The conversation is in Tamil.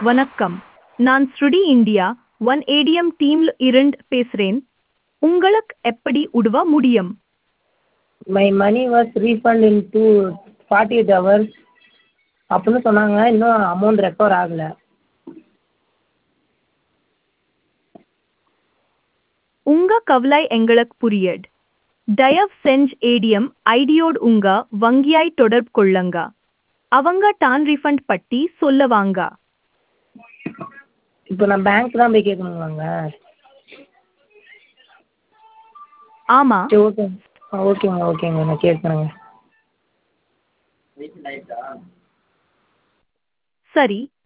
வணக்கம் நான் ஸ்ருடி இந்தியா ஒன் ஏடிஎம் டீம்ல இருந்து பேசுறேன் உங்களுக்கு எப்படி உதவ முடியும் my money was refund in two forty eight hours அப்படின்னு சொன்னாங்க இன்னும் அமௌண்ட் ரெக்கவர் ஆகலை உங்க கவலை எங்களுக்கு புரியுது தயவு செஞ்சு ஏடிஎம் ஐடியோடு உங்க வங்கியாய் தொடர்பு கொள்ளுங்க அவங்க டான் ரீஃபண்ட் பற்றி சொல்லுவாங்க இப்போ நான் பேங்க் தான் போய் கேட்கணுங்களாங்க ஆமா சரி ஓகே ஆ ஓகேங்க ஓகேங்க நான் கேட்குறேங்க சரி